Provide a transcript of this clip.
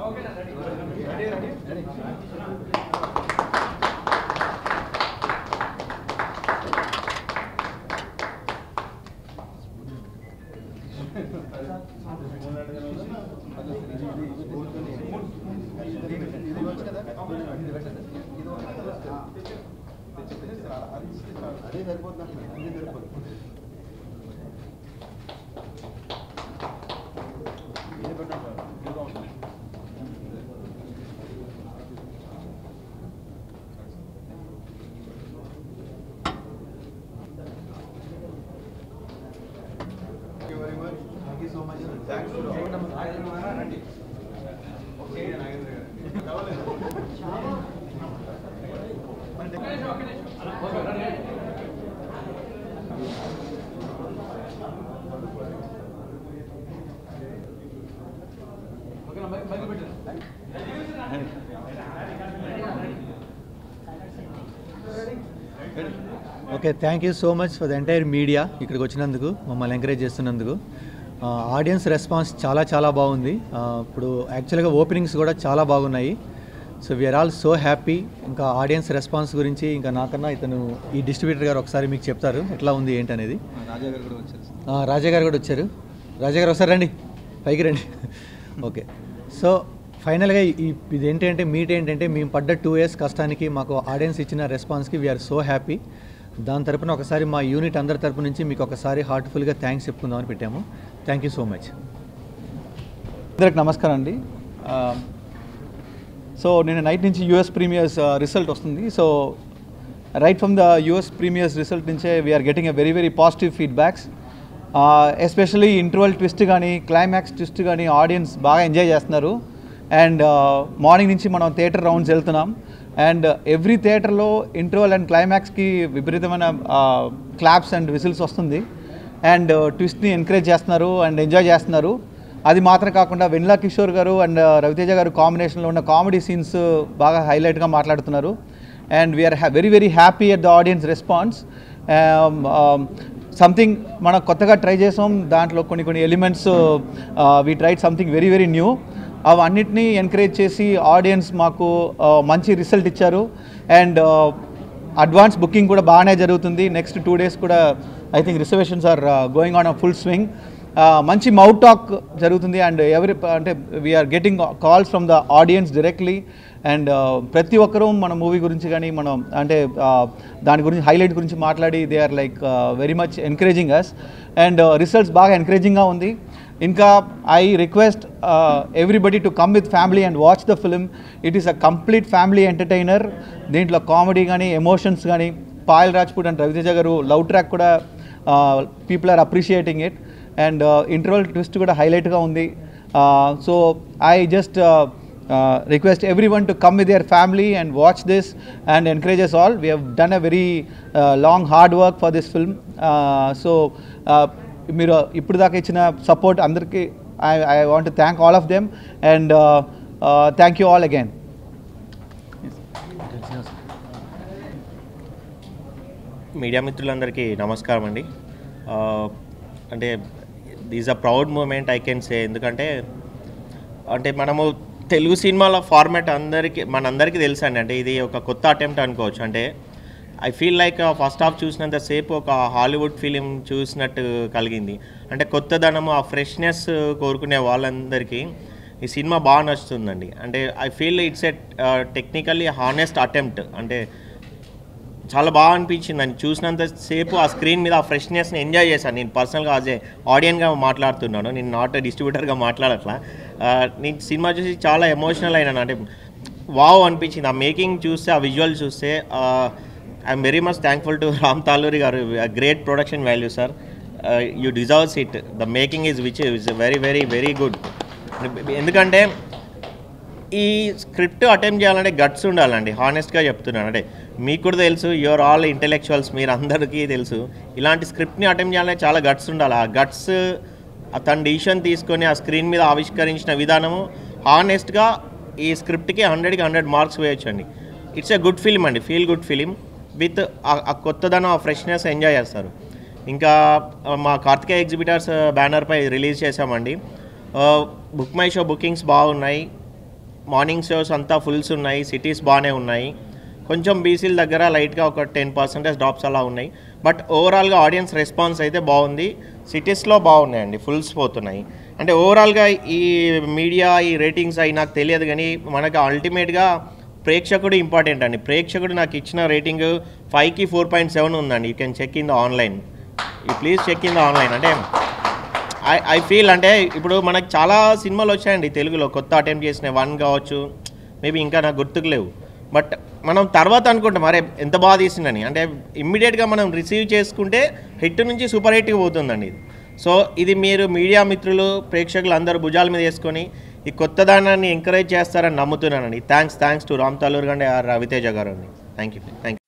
అదే సరిపోతుంది అదే సరిపోతుంది Thank you very much. Thank you so much. Thanks to all. Okay, Nagendra garu. Okay thank you so much for the entire media ఇక్కడికి వచ్చినందుకు మమ్మల్ని ఎంకరేజ్ చేస్తున్నందుకు ఆడియన్స్ రెస్పాన్స్ చాలా చాలా బాగుంది ఆ, ఇప్పుడు యాక్చువల్గా ఓపెనింగ్స్ కూడా చాలా బాగున్నాయి so we're all so happy ఇంకా ఆడియన్స్ రెస్పాన్స్ గురించి ఇంకా నాకన్నా ఇతను ఈ డిస్ట్రిబ్యూటర్ గారు ఒకసారి మీకు చెప్తారు ఎట్లా ఉంది ఏంటనేది రాజా గారు కూడా వచ్చారు ఆ, రాజా గారు కూడా వచ్చారు రాజా గారు ఒకసారి రండి పైకి రండి ఓకే సో ఫైనల్గా ఈ ఇది ఏంటంటే మీట్ ఏంటంటే మేము పడ్డ టూ ఇయర్స్ కష్టానికి మాకు ఆడియన్స్ ఇచ్చిన రెస్పాన్స్కి వీఆర్ సో హ్యాపీ దాని తరపున ఒకసారి మా యూనిట్ అందరి తరపు నుంచి మీకు ఒకసారి హార్ట్ఫుల్గా థ్యాంక్స్ చెప్పుకుందామని పెట్టాము థ్యాంక్ యూ సో మచ్ అందరికి నమస్కారం అండి సో నేను నైట్ నుంచి యూఎస్ ప్రీమియర్స్ రిజల్ట్ వస్తుంది so right from the US premieres result నుంచే we're getting a very very positive feedbacks especially interval twist కానీ క్లైమాక్స్ ట్విస్ట్ కానీ ఆడియన్స్ బాగా ఎంజాయ్ చేస్తున్నారు అండ్ మార్నింగ్ నుంచి మనం థియేటర్ రౌండ్స్ వెళ్తున్నాం అండ్ ఎవ్రీ థియేటర్లో ఇంటర్వల్ అండ్ క్లైమాక్స్కి విపరీతమైన క్లాప్స్ అండ్ విజిల్స్ వస్తుంది అండ్ ట్విస్ట్ని ఎంకరేజ్ చేస్తున్నారు అండ్ ఎంజాయ్ చేస్తున్నారు అది మాత్రం కాకుండా వెన్లా కిషోర్ గారు అండ్ రవితేజ గారు కాంబినేషన్లో ఉన్న కామెడీ సీన్స్ బాగా హైలైట్గా మాట్లాడుతున్నారు and we're very very happy at the audience response something మనం కొత్తగా ట్రై చేసాం దాంట్లో కొన్ని కొన్ని elements we tried something very very new అవన్నిటినీ ఎంకరేజ్ చేసి ఆడియన్స్ మాకు uh, మంచి రిజల్ట్ ఇచ్చారు అండ్ అడ్వాన్స్ బుకింగ్ కూడా బాగానే జరుగుతుంది నెక్స్ట్ టూ డేస్ కూడా I think reservations are going on a full swing మంచి మౌట్ టాక్ జరుగుతుంది అండ్ ఎవరి అంటే we're getting calls from the audience directly and ప్రతి ఒక్కరూ మన మూవీ గురించి కానీ మనం అంటే uh, దాని గురించి హైలైట్ గురించి మాట్లాడి they are like very much encouraging us and results బాగా ఎంకరేజింగ్గా ఉంది ఇంకా I request everybody to come with family and watch the film it is a complete family entertainer దీంట్లో కామెడీ కానీ ఎమోషన్స్ కానీ Payal Rajput and Ravi Teja garu love track కూడా people are appreciating it and interval twist కూడా హైలైట్గా ఉంది so I just request everyone to come with your family and watch this and encourages all we have done a very long hard work for this film so మీరు ఇప్పుడు దాకా ఇచ్చిన support అందరికీ I I want thank all of them and thank you all again media మిత్రులందరికీ నమస్కారం అండి ఆ, అంటే this a proud moment I can say ఎందుకంటే అంటే మనము తెలుగు సినిమాల ఫార్మాట్ అందరికీ మనందరికీ తెలుసు అండి అంటే ఇది ఒక కొత్త అటెంప్ట్ అనుకోవచ్చు అంటే I feel like first half చూసినంత సేపు ఒక హాలీవుడ్ ఫిలిం చూసినట్టు కలిగింది అంటే కొత్తదనము ఆ ఫ్రెష్నెస్ కోరుకునే వాళ్ళందరికీ ఈ సినిమా బాగా నచ్చుతుందండి అంటే I feel it's a technically honest attempt అంటే చాలా బాగా అనిపించింది అని చూసినంత సేపు ఆ స్క్రీన్ మీద ఆ ఫ్రెష్నెస్ని ఎంజాయ్ చేశాను నేను పర్సనల్గా యాజ్ ఏ ఆడియన్గా మాట్లాడుతున్నాను నేను నాట్ డిస్ట్రిబ్యూటర్గా మాట్లాడట్లా ఆ, నేను సినిమా చూసి చాలా ఎమోషనల్ అయినాను అంటే వావ్ అనిపించింది ఆ మేకింగ్ చూస్తే ఆ విజువల్ చూస్తే I'm very much thankful to Ram Taluri garu great production value sir you deserves it the making is which is very very very good ఎందుకంటే ఈ స్క్రిప్ట్ అటెంప్ట్ చేయాలంటే గట్స్ ఉండాలండి హానెస్ట్గా చెప్తున్నాను అంటే మీకు కూడా తెలుసు యువర్ ఆల్ ఇంటెలెక్చువల్స్ మీరు అందరికీ తెలుసు ఇలాంటి స్క్రిప్ట్ని అటెంప్ట్ చేయాలంటే చాలా గట్స్ ఉండాలి ఆ గట్స్ తన డిసిషన్ తీసుకొని ఆ స్క్రీన్ మీద ఆవిష్కరించిన విధానము హానెస్ట్గా ఈ స్క్రిప్ట్కి హండ్రెడ్కి హండ్రెడ్ మార్క్స్ వేయొచ్చు అండి ఇట్స్ ఎ గుడ్ ఫిలిం అండి ఫీల్ గుడ్ ఫిలిం విత్ ఆ కొత్తదనం ఆ ఫ్రెష్నెస్ ఎంజాయ్ చేస్తారు ఇంకా ఆ, మా కార్తికేయ ఎగ్జిబిటర్స్ బ్యానర్పై రిలీజ్ చేసామండి బుక్ మై షో బుకింగ్స్ బాగున్నాయి మార్నింగ్ షోస్ అంతా ఫుల్స్ ఉన్నాయి సిటీస్ బాగానే ఉన్నాయి కొంచెం బీసీల దగ్గర లైట్గా ఒక టెన్ పర్సెంటేజ్ డ్రాప్స్ అలా ఉన్నాయి బట్ ఓవరాల్గా ఆడియన్స్ రెస్పాన్స్ అయితే బాగుంది సిటీస్లో బాగున్నాయండి ఫుల్స్ పోతున్నాయి అంటే ఓవరాల్గా ఈ మీడియా ఈ రేటింగ్స్ అవి నాకు తెలియదు కానీ మనకు అల్టిమేట్గా ప్రేక్షకుడు ఇంపార్టెంట్ అండి ప్రేక్షకుడు నాకు ఇచ్చిన రేటింగ్ ఫైవ్కి ఫోర్ పాయింట్ సెవెన్ ఉందండి you can check in the online ఈ please check in the online అంటే ఐ ఐ ఫీల్ అంటే ఇప్పుడు మనకు చాలా సినిమాలు వచ్చాయండి తెలుగులో కొత్త అటెంప్ట్ చేసిన వన్ కావచ్చు మేబీ ఇంకా నాకు గుర్తుకు లేవు బట్ మనం తర్వాత అనుకుంటాం అరే ఎంత బాగా తీసిందని అంటే ఇమ్మీడియట్గా మనం రిసీవ్ చేసుకుంటే హిట్ నుంచి సూపర్ హిట్కి పోతుందండి ఇది సో ఇది మీరు మీడియా మిత్రులు ప్రేక్షకులు అందరూ భుజాల మీద వేసుకొని ఈ కొత్త దానాన్ని ఎంకరేజ్ చేస్తారని నమ్ముతున్నానండి thanks thanks to Ram Talur గండి ఆర్ రవితేజ గారు అండి థ్యాంక్ యూ థ్యాంక్ యూ